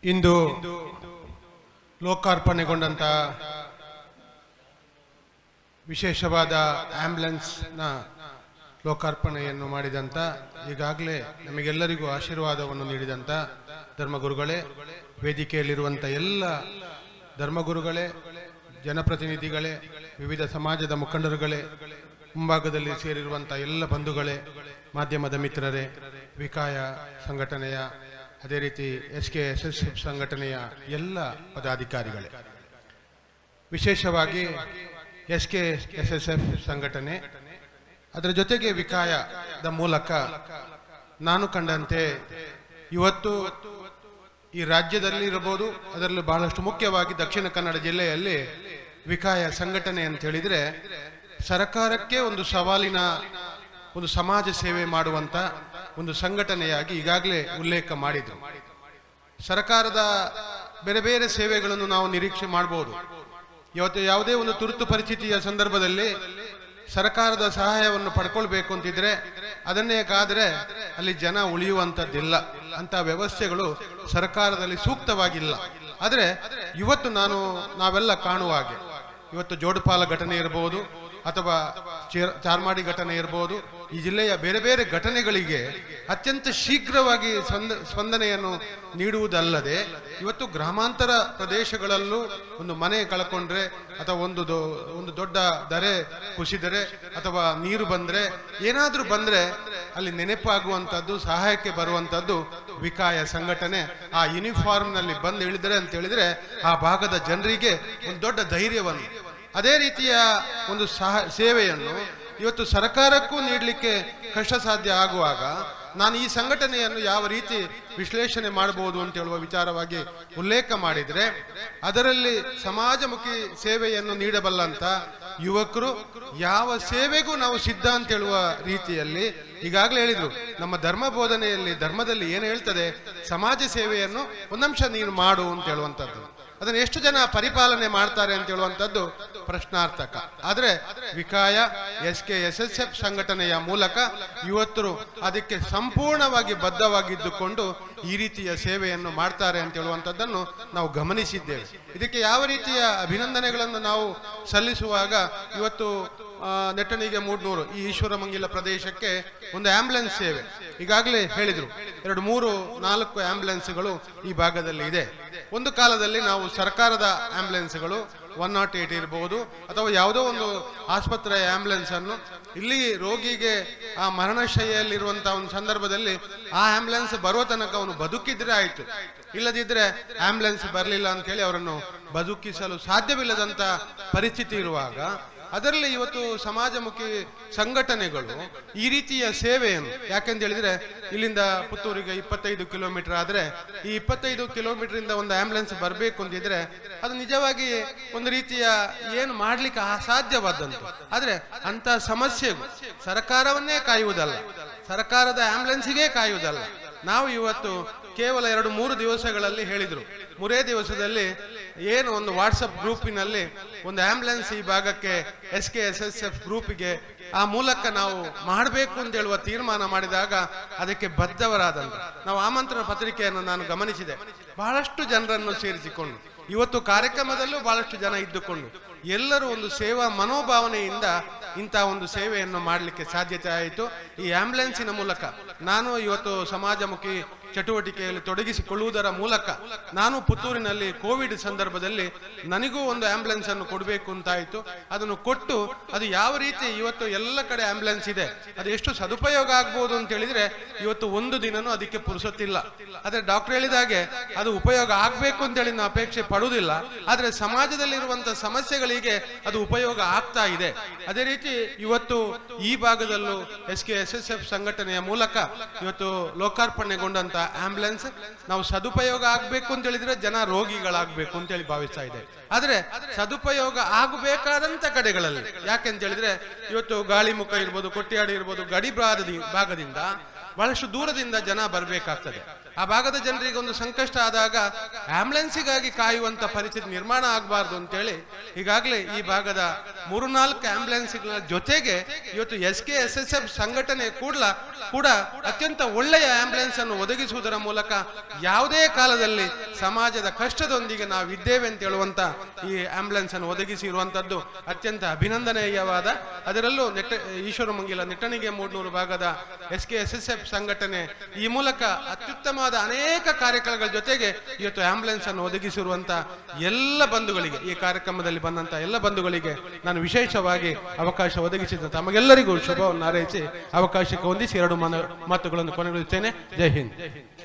ಇಂದು ಲೋಕಾರ್ಪಣೆಗೊಂಡಂತ ವಿಶೇಷವಾದ ಆಂಬ್ಯುಲೆನ್ಸ್ನ ಲೋಕಾರ್ಪಣೆಯನ್ನು ಮಾಡಿದಂತ ಈಗಾಗಲೇ ನಮಗೆಲ್ಲರಿಗೂ ಆಶೀರ್ವಾದವನ್ನು ನೀಡಿದಂತ ಧರ್ಮಗುರುಗಳೇ ವೇದಿಕೆಯಲ್ಲಿರುವಂಥ ಎಲ್ಲ ಧರ್ಮಗುರುಗಳೇ ಜನಪ್ರತಿನಿಧಿಗಳೇ ವಿವಿಧ ಸಮಾಜದ ಮುಖಂಡರುಗಳೇ ಮುಂಭಾಗದಲ್ಲಿ ಸೇರಿರುವಂಥ ಎಲ್ಲ ಬಂಧುಗಳೇ ಮಾಧ್ಯಮದ ಮಿತ್ರರೇ ವಿಕಾಯ ಸಂಘಟನೆಯ ಅದೇ ರೀತಿ S K S S F ಸಂಘಟನೆಯ ಎಲ್ಲ ಪದಾಧಿಕಾರಿಗಳೇ ವಿಶೇಷವಾಗಿ S K S S F ಸಂಘಟನೆ ಅದರ ಜೊತೆಗೆ ವಿಕಾಯದ ಮೂಲಕ ನಾನು ಕಂಡಂತೆ ಇವತ್ತು ಈ ರಾಜ್ಯದಲ್ಲಿ ಇರಬಹುದು ಅದರಲ್ಲೂ ಬಹಳಷ್ಟು ಮುಖ್ಯವಾಗಿ ದಕ್ಷಿಣ ಕನ್ನಡ ಜಿಲ್ಲೆಯಲ್ಲಿ ವಿಕಾಯ ಸಂಘಟನೆ ಅಂತ ಹೇಳಿದ್ರೆ ಸರ್ಕಾರಕ್ಕೆ ಒಂದು ಸವಾಲಿನ ಒಂದು ಸಮಾಜ ಸೇವೆ ಮಾಡುವಂತ ಒಂದು ಸಂಘಟನೆಯಾಗಿ ಈಗಾಗಲೇ ಉಲ್ಲೇಖ ಮಾಡಿದ್ರು ಸರ್ಕಾರದ ಬೇರೆ ಬೇರೆ ಸೇವೆಗಳನ್ನು ನಾವು ನಿರೀಕ್ಷೆ ಮಾಡಬಹುದು ಇವತ್ತು ಯಾವುದೇ ಒಂದು ತುರ್ತು ಪರಿಸ್ಥಿತಿಯ ಸಂದರ್ಭದಲ್ಲಿ ಸರ್ಕಾರದ ಸಹಾಯವನ್ನು ಪಡ್ಕೊಳ್ಬೇಕು ಅಂತಿದ್ರೆ ಅದನ್ನೇ ಕಾದ್ರೆ ಅಲ್ಲಿ ಜನ ಉಳಿಯುವಂಥದ್ದಿಲ್ಲ ಅಂತ ವ್ಯವಸ್ಥೆಗಳು ಸರ್ಕಾರದಲ್ಲಿ ಸೂಕ್ತವಾಗಿಲ್ಲ ಆದರೆ ಇವತ್ತು ನಾನು ನಾವೆಲ್ಲ ಕಾಣುವ ಹಾಗೆ ಇವತ್ತು ಜೋಡುಪಾಲ ಘಟನೆ ಇರಬಹುದು ಅಥವಾ ಚೇರ್- ಚಾರ್ಮಾಡಿ ಘಟನೆ ಇರಬಹುದು ಈ ಜಿಲ್ಲೆಯ ಬೇರೆ ಬೇರೆ ಘಟನೆಗಳಿಗೆ ಅತ್ಯಂತ ಶೀಘ್ರವಾಗಿ ಸ್ಪಂದ ಸ್ಪಂದನೆಯನ್ನು ನೀಡುವುದಲ್ಲದೆ ಇವತ್ತು ಗ್ರಾಮಾಂತರ ಪ್ರದೇಶಗಳಲ್ಲೂ ಒಂದು ಮನೆ ಕಳ್ಕೊಂಡ್ರೆ ಅಥವಾ ಒಂದು ದೊ- ಒಂದು ದೊಡ್ಡ ದರೆ ಕುಸಿದರೆ ಅಥವಾ ನೀರು ಬಂದ್ರೆ ಏನಾದ್ರೂ ಬಂದ್ರೆ ಅಲ್ಲಿ ನೆನಪಾಗುವಂತದ್ದು ಸಹಾಯಕ್ಕೆ ಬರುವಂತದ್ದು ವಿಕಾಯ ಸಂಘಟನೆ ಆ ಯೂನಿಫಾರ್ಮ್ ನಲ್ಲಿ ಬಂದು ಇಳಿದರೆ ಅಂತ ಹೇಳಿದ್ರೆ ಆ ಭಾಗದ ಜನರಿಗೆ ಒಂದು ದೊಡ್ಡ ಧೈರ್ಯವನ್ನು ಅದೇ ರೀತಿಯ ಒಂದು ಸಹ ಸೇವೆಯನ್ನು ಇವತ್ತು ಸರ್ಕಾರಕ್ಕೂ ನೀಡಲಿಕ್ಕೆ ಕಷ್ಟ ಸಾಧ್ಯ ಆಗುವಾಗ ನಾನು ಈ ಸಂಘಟನೆಯನ್ನು ಯಾವ ರೀತಿ ವಿಶ್ಲೇಷಣೆ ಮಾಡಬಹುದು ಅಂತ ಹೇಳುವ ವಿಚಾರವಾಗಿ ಉಲ್ಲೇಖ ಮಾಡಿದ್ರೆ ಅದರಲ್ಲಿ ಸಮಾಜಮುಖಿ ಸೇವೆಯನ್ನು ನೀಡಬಲ್ಲಂತ ಯುವಕರು ಯಾವ ಸೇವೆಗೂ ನಾವು ಸಿದ್ಧ ಅಂತ ಹೇಳುವ ರೀತಿಯಲ್ಲಿ ಈಗಾಗಲೇ ಹೇಳಿದ್ರು ನಮ್ಮ ಧರ್ಮ ಬೋಧನೆಯಲ್ಲಿ ಧರ್ಮದಲ್ಲಿ ಏನು ಹೇಳ್ತದೆ ಸಮಾಜ ಸೇವೆಯನ್ನು ಒಂದಂಶ ನೀನು ಮಾಡು ಅಂತ ಹೇಳುವಂಥದ್ದು ಅದನ್ನು ಎಷ್ಟು ಜನ ಪರಿಪಾಲನೆ ಮಾಡ್ತಾರೆ ಅಂತ ಹೇಳುವಂಥದ್ದು ಪ್ರಶ್ನಾರ್ಥಕ ಆದರೆ Vikhaya S K S S F ಸಂಘಟನೆಯ ಮೂಲಕ ಇವತ್ತು ಅದಕ್ಕೆ ಸಂಪೂರ್ಣವಾಗಿ ಬದ್ಧವಾಗಿದ್ದುಕೊಂಡು ಈ ರೀತಿಯ ಸೇವೆಯನ್ನು ಮಾಡ್ತಾರೆ ಅಂತ ಹೇಳುವಂಥದ್ದನ್ನು ನಾವು ಗಮನಿಸಿದ್ದೇವೆ ಇದಕ್ಕೆ ಯಾವ ರೀತಿಯ ಅಭಿನಂದನೆಗಳನ್ನು ನಾವು ಸಲ್ಲಿಸುವಾಗ ಇವತ್ತು ಆ, ನೆಟ್ಟಣಿಗೆ ಮೂಡ್ನೂರು ಈ ಈಶ್ವರಮಂಗಿಲ ಪ್ರದೇಶಕ್ಕೆ ಒಂದು ಆಂಬ್ಯುಲೆನ್ಸ್ ಸೇವೆ ಈಗಾಗಲೇ ಹೇಳಿದ್ರು ಎರಡು ಮೂರು ನಾಲ್ಕು ಆಂಬ್ಯುಲೆನ್ಸ್ಗಳು ಈ ಭಾಗದಲ್ಲಿ ಇದೆ ಒಂದು ಕಾಲದಲ್ಲಿ ನಾವು ಸರ್ಕಾರದ ಆಂಬ್ಯುಲೆನ್ಸ್ಗಳು ಒನ್ ನಾಟ್ ಏಟ್ ಇರಬಹುದು ಅಥವಾ ಯಾವುದೋ ಒಂದು ಆಸ್ಪತ್ರೆಯ ಆಂಬ್ಯುಲೆನ್ಸ್ ಅನ್ನು ಇಲ್ಲಿ ರೋಗಿಗೆ ಆ ಮರಣಶೈಲಿರುವಂತಹ ಒಂದು ಸಂದರ್ಭದಲ್ಲಿ ಆ ಆಂಬ್ಯುಲೆನ್ಸ್ ಬರುವ ತನಕ ಅವನು ಬದುಕಿದ್ರೆ ಆಯ್ತು ಇಲ್ಲದಿದ್ರೆ ಆಂಬ್ಯುಲೆನ್ಸ್ ಬರಲಿಲ್ಲ ಅಂತ ಹೇಳಿ ಅವರನ್ನು ಬದುಕಿಸಲು ಸಾಧ್ಯವಿಲ್ಲದಂತ ಪರಿಸ್ಥಿತಿ ಇರುವಾಗ ಅದರಲ್ಲಿ ಇವತ್ತು ಸಮಾಜಮುಖಿ ಸಂಘಟನೆಗಳು ಈ ರೀತಿಯ ಸೇವೆಯನ್ನು ಯಾಕೆಂತ ಹೇಳಿದ್ರೆ ಇಲ್ಲಿಂದ ಪುತ್ತೂರಿಗೆ ಇಪ್ಪತ್ತೈದು ಕಿಲೋಮೀಟರ್ ಆದ್ರೆ ಈ ಇಪ್ಪತ್ತೈದು ಕಿಲೋಮೀಟರ್ ಇಂದ ಒಂದು ಆಂಬ್ಯುಲೆನ್ಸ್ ಬರಬೇಕು ಅಂತಿದ್ರೆ ಅದು ನಿಜವಾಗಿ ಒಂದು ರೀತಿಯ ಏನು ಮಾಡ್ಲಿಕ್ಕೆ ಅಸಾಧ್ಯವಾದಂತು ಆದ್ರೆ ಅಂತ ಸಮಸ್ಯೆಗೂ ಸರ್ಕಾರವನ್ನೇ ಕಾಯುವುದಲ್ಲ ಸರ್ಕಾರದ ಆಂಬ್ಯುಲೆನ್ಸ್ಗೆ ಕಾಯುವುದಲ್ಲ ನಾವು ಇವತ್ತು ಕೇವಲ ಎರಡು ಮೂರು ದಿವಸಗಳಲ್ಲಿ ಹೇಳಿದ್ರು ಮೂರೇ ದಿವಸದಲ್ಲಿ ಏನು ಒಂದು ವಾಟ್ಸಪ್ ಗ್ರೂಪಿನಲ್ಲಿ ಒಂದು ಆಂಬ್ಯುಲೆನ್ಸ್ ಈ ಭಾಗಕ್ಕೆ S K S S F ಗ್ರೂಪಿಗೆ ಆ ಮೂಲಕ ನಾವು ಮಾಡಬೇಕು ಅಂತ ಹೇಳುವ ತೀರ್ಮಾನ ಮಾಡಿದಾಗ ಅದಕ್ಕೆ ಬದ್ಧವರಾದಂತ ನಾವು ಆಮಂತ್ರಣ ಪತ್ರಿಕೆಯನ್ನು ನಾನು ಗಮನಿಸಿದೆ ಬಹಳಷ್ಟು ಜನರನ್ನು ಸೇರಿಸಿಕೊಂಡು ಇವತ್ತು ಕಾರ್ಯಕ್ರಮದಲ್ಲೂ ಬಹಳಷ್ಟು ಜನ ಇದ್ದುಕೊಂಡು ಎಲ್ಲರೂ ಒಂದು ಸೇವಾ ಮನೋಭಾವನೆಯಿಂದ ಇಂಥ ಒಂದು ಸೇವೆಯನ್ನು ಮಾಡಲಿಕ್ಕೆ ಸಾಧ್ಯತೆ ಆಯಿತು ಈ ಆಂಬ್ಯುಲೆನ್ಸಿನ ಮೂಲಕ ನಾನು ಇವತ್ತು ಸಮಾಜಮುಖಿ ಚಟುವಟಿಕೆಯಲ್ಲಿ ತೊಡಗಿಸಿಕೊಳ್ಳುವುದರ ಮೂಲಕ ನಾನು ಪುತ್ತೂರಿನಲ್ಲಿ ಕೋವಿಡ್ ಸಂದರ್ಭದಲ್ಲಿ ನನಗೂ ಒಂದು ಆಂಬ್ಯುಲೆನ್ಸ್ ಅನ್ನು ಕೊಡಬೇಕು ಅಂತಾಯಿತು ಅದನ್ನು ಕೊಟ್ಟು ಅದು ಯಾವ ರೀತಿ ಇವತ್ತು ಎಲ್ಲ ಕಡೆ ಆಂಬ್ಯುಲೆನ್ಸ್ ಇದೆ ಅದು ಎಷ್ಟು ಸದುಪಯೋಗ ಆಗ್ಬೋದು ಅಂತ ಹೇಳಿದ್ರೆ ಇವತ್ತು ಒಂದು ದಿನನೂ ಅದಕ್ಕೆ ಪುರುಸೊತ್ತಿಲ್ಲ ಆದ್ರೆ ಡಾಕ್ಟರ್ ಹೇಳಿದ ಹಾಗೆ ಅದು ಉಪಯೋಗ ಆಗ್ಬೇಕು ಅಂತ ಹೇಳಿ ನಾವು ಅಪೇಕ್ಷೆ ಪಡುವುದಿಲ್ಲ ಆದ್ರೆ ಸಮಾಜದಲ್ಲಿರುವಂತಹ ಸಮಸ್ಯೆಗಳಿಗೆ ಅದು ಉಪಯೋಗ ಆಗ್ತಾ ಇದೆ ಅದೇ ರೀತಿ ಇವತ್ತು ಈ ಭಾಗದಲ್ಲೂ S K S S F ಸಂಘಟನೆಯ ಮೂಲಕ ಇವತ್ತು ಲೋಕಾರ್ಪಣೆಗೊಂಡಂತ ಆಂಬ್ಯುಲೆನ್ಸ್ ನಾವು ಸದುಪಯೋಗ ಆಗ್ಬೇಕು ಅಂತ ಹೇಳಿದ್ರೆ ಜನ ರೋಗಿಗಳಾಗ್ಬೇಕು ಅಂತ ಹೇಳಿ ಭಾವಿಸ್ತಾ ಇದೆ ಆದ್ರೆ ಸದುಪಯೋಗ ಆಗಬೇಕಾದಂತ ಕಡೆಗಳಲ್ಲಿ ಯಾಕೆಂತ ಹೇಳಿದ್ರೆ ಇವತ್ತು ಗಾಳಿಮುಖ ಇರ್ಬೋದು ಕೊಟ್ಟಿಯಾಡಿ ಇರ್ಬೋದು ಗಡಿ ಭಾಗದಿ- ಭಾಗದಿಂದ ಬಹಳಷ್ಟು ದೂರದಿಂದ ಜನ ಬರಬೇಕಾಗ್ತದೆ ಆ ಭಾಗದ ಜನರಿಗೆ ಒಂದು ಸಂಕಷ್ಟ ಆದಾಗ ಆಂಬ್ಯುಲೆನ್ಸಿಗಾಗಿ ಕಾಯುವಂತ ಪರಿಸ್ಥಿತಿ ನಿರ್ಮಾಣ ಆಗಬಾರ್ದು ಅಂತೇಳಿ ಈಗಾಗಲೇ ಈ ಭಾಗದ ಮೂರು ನಾಲ್ಕು ಆಂಬ್ಯುಲೆನ್ಸ್ಗಳ ಜೊತೆಗೆ ಇವತ್ತು S K S S F ಸಂಘಟನೆ ಕೂಡ ಕೂಡ ಅತ್ಯಂತ ಒಳ್ಳೆಯ ಆಂಬ್ಯುಲೆನ್ಸ್ ಅನ್ನು ಒದಗಿಸುವುದರ ಮೂಲಕ ಯಾವುದೇ ಕಾಲದಲ್ಲಿ ಸಮಾಜದ ಕಷ್ಟದೊಂದಿಗೆ ನಾವು ಇದ್ದೇವೆ ಅಂತ ಹೇಳುವಂತ ಈ ಆಂಬ್ಯುಲೆನ್ಸ್ ಅನ್ನು ಒದಗಿಸಿರುವಂತದ್ದು ಅತ್ಯಂತ ಅಭಿನಂದನೀಯವಾದ ಅದರಲ್ಲೂ ನೆಟ್ಟ ಈಶ್ವರ ಮಂಗಿಲ ನೆಟ್ಟಣಿಗೆ ಮೂಡ್ನೂರು ಭಾಗದ S K S S F ಸಂಘಟನೆ ಈ ಮೂಲಕ ಅತ್ಯುತ್ತಮವಾದ ಅನೇಕ ಕಾರ್ಯಕ್ರಮಗಳ ಜೊತೆಗೆ ಇವತ್ತು ಆಂಬ್ಯುಲೆನ್ಸ್ ಅನ್ನು ಒದಗಿಸಿರುವಂತ ಎಲ್ಲ ಬಂಧುಗಳಿಗೆ ಈ ಕಾರ್ಯಕ್ರಮದಲ್ಲಿ ಬಂದಂತ ಎಲ್ಲ ಬಂಧುಗಳಿಗೆ ನಾನು ವಿಶೇಷವಾಗಿ ಅವಕಾಶ ಒದಗಿಸಿದ ತಮಗೆಲ್ಲರಿಗೂ ಶುಭವನ್ನು ಹಾರೈಸಿ ಅವಕಾಶಕ್ಕೆ ಹೊಂದಿಸಿ ಎರಡು ಮನ ಮಾತುಗಳನ್ನು ಕೊನೆಗೊಳಿಸುತ್ತೇನೆ ಜೈ ಹಿಂದ್